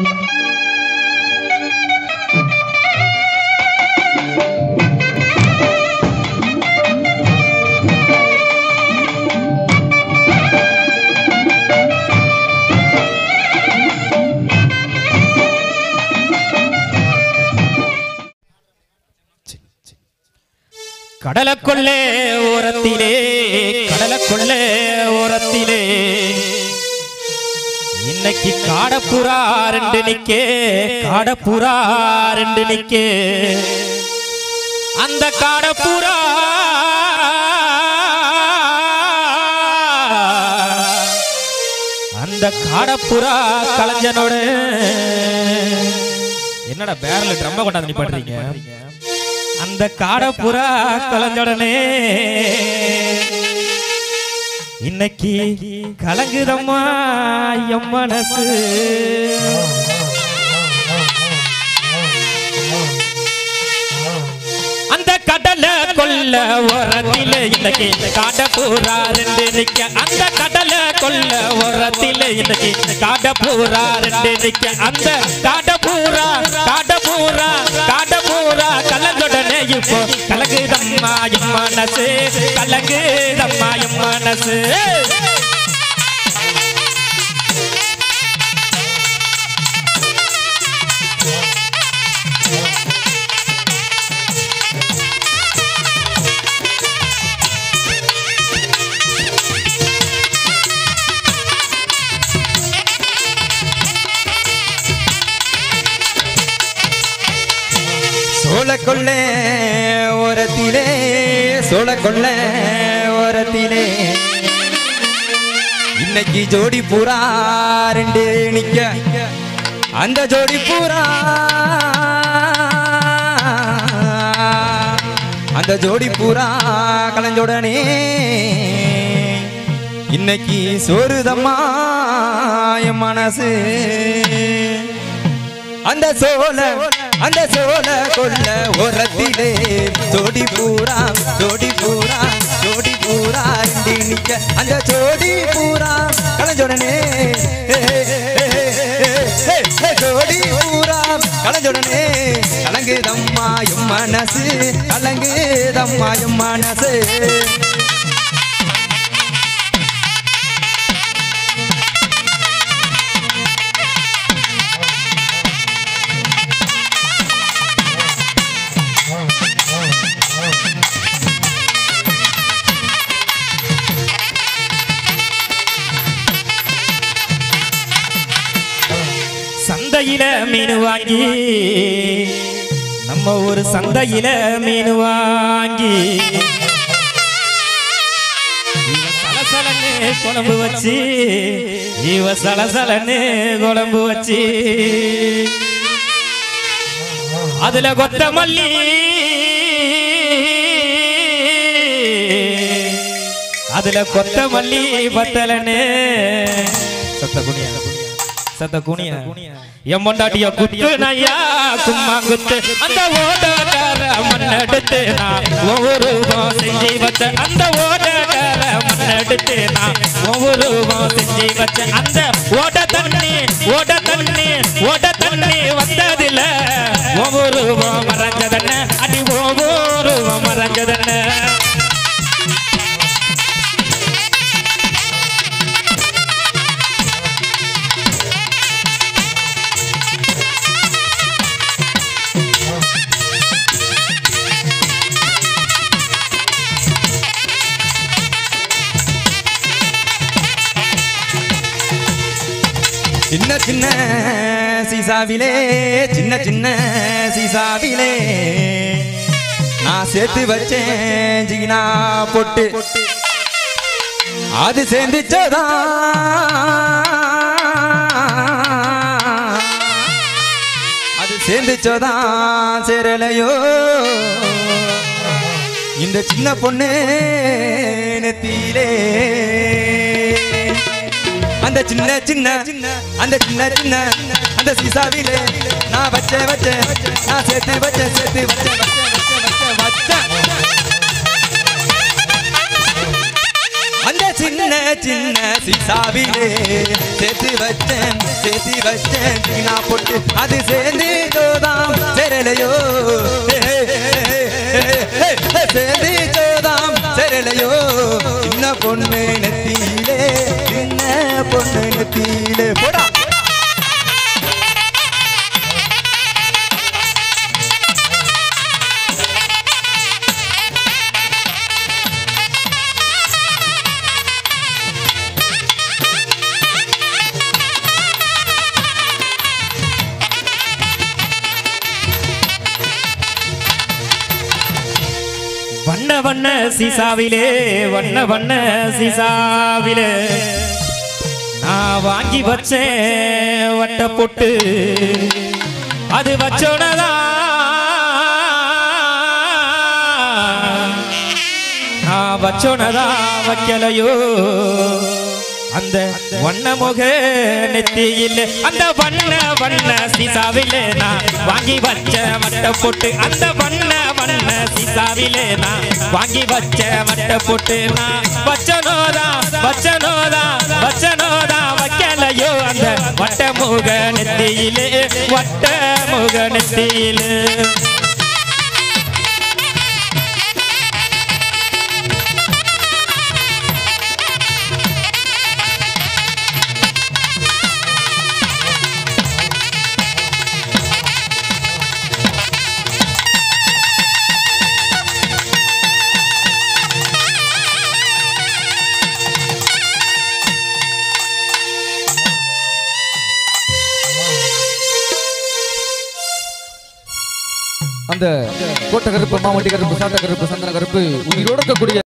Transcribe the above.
கடலக்குள்ளே ஓரத்திலே கடலக்குள்ளே ஓரத்திலே இன்னைக்கு காடப்புறா ரெண்டு நிக்கே காடப்புறா ரெண்டு நிக்கே அந்த காடப்புறா அந்த காடப்புறா கலைஞனோட என்னடா பேரல ட்ரம்ம கொண்டாந்து நிப்பாட்டுறீங்க அந்த காடப்புறா கலைஞடனே இன்னைக்கு கலங்குதம்மா என் மனசு அந்த கடலை கொல்ல ஓரத்தில இன்னைக்கு காடப்பூரா ரெண்டு நிக்க அந்த கடலை கொல்ல ஓரத்தில இன்னைக்கு காடப்பூரா ரெண்டு நிக்க அந்த காடப்பூரா காடப்பூரா காடப்பூரா கலந்துடனே இப்போ கலங்குதம்மா என் மனசு கலங்குதம்மா என் மனசு சோழக்கொள்ள ஓரத்திலே சோழக்கொள்ள ஓரத்திலே இன்னைக்கு ஜோடி பூரா ரெண்டு நிக்க அந்த ஜோடி பூரா அந்த ஜோடி பூரா கலைஞ்சோடனே இன்னைக்கு சோறுதம்மா என் மனசு அந்த சோழ அந்த சோழ கொல்ல ஓரத்திலே ஜோடி பூரா ஜோடி பூரா ஜோடி பூரா இண்டி நிக்க அந்த ஜோடி பூரா கலைஞ்சோடனே ஜோடி பூரா கலைஞ்சோடனே கலங்குதம்மா எம் மனசு கலங்குதம்மா எம் மனசு சந்தையில மீன் வாங்கி நம்ம ஒரு சந்தையில மீன் வாங்கி இவ சலசலன்னு குழம்பு வச்சு இவ சலசலன்னு குழம்பு வச்சு அதுல கொத்தமல்லி அதுல கொத்தமல்லி பத்தலன்னு சத்த குனியா சத்த குனியா என் மொண்டாட்டிய குத்து நையா கும்மா குத்து அந்த ஓடக்கார மண்ணெடுத்து நான் ஒவ்வொரு ரூபம் செஞ்சு வச்ச அந்த ஓடக்கார மண்ணெடுத்து நான் ஒவ்வொரு ரூபம் செஞ்சு வச்ச அந்த ஓட தண்ணி ஓட தண்ணி ஓட தண்ணி வந்ததில்ல ஒவ்வொரு ரூபம் மறைஞ்சதென்ன அடி ஒவ்வொரு ரூபம் மறைஞ்சதென்ன சின்ன சின்ன சீசாவிலே சின்ன சின்ன சீசாவிலே நான் சேர்த்து வச்சேன் ஜீனா பொட்டு அது சேர்ந்துச்சதா அது சேர்ந்துச்சதா சேரலையோ இந்த சின்ன பொண்ணு நெத்தியிலே அந்த சின்ன சின்ன அந்த சின்ன சின்ன அந்த சீசாவிலே நான் வச்ச வச்ச நான் சேர்த்து வச்ச சேர்த்து வச்ச வச்ச வச்ச வச்ச வச்ச அந்த சின்ன சின்ன சிசாவிலே சேர்த்து வச்சேன் சேர்த்து வச்சேன் சீனா போட்டு அது சேர்ந்து சோதாம் செரலையோ சேர்ந்து சோதாம் செரலையோ சின்ன பொண்ணு நெத்தியிலே சின்ன பொண்ணு நெத்தியிலே போடா வண்ண வண்ண சீசாவிலே வண்ண வண்ண சீசாவிலே நான் வாங்கி வச்சேன் வட்ட பொட்டு அது வச்சோனதா நான் வச்சோனதா வைக்கலையோ அந்த வண்ண முக நெத்தியில் அந்த வண்ண வண்ண சீசாவிலே நான் வாங்கி வச்ச வட்ட போட்டு அந்த வண்ண வண்ண சீசாவிலே நான் வாங்கி வச்ச வட்ட போட்டு நான் வச்சனோதா வச்சனோதா வச்சனோதா வைக்கலையோ அந்த வட்ட முக நெத்தியிலே வட்ட முக நெத்தியிலே அந்த கோட்டை கருப்பு மாவட்டி கருப்பு சாட்ட கருப்பு சந்தன கருப்பு உயிரோட இருக்கக்கூடிய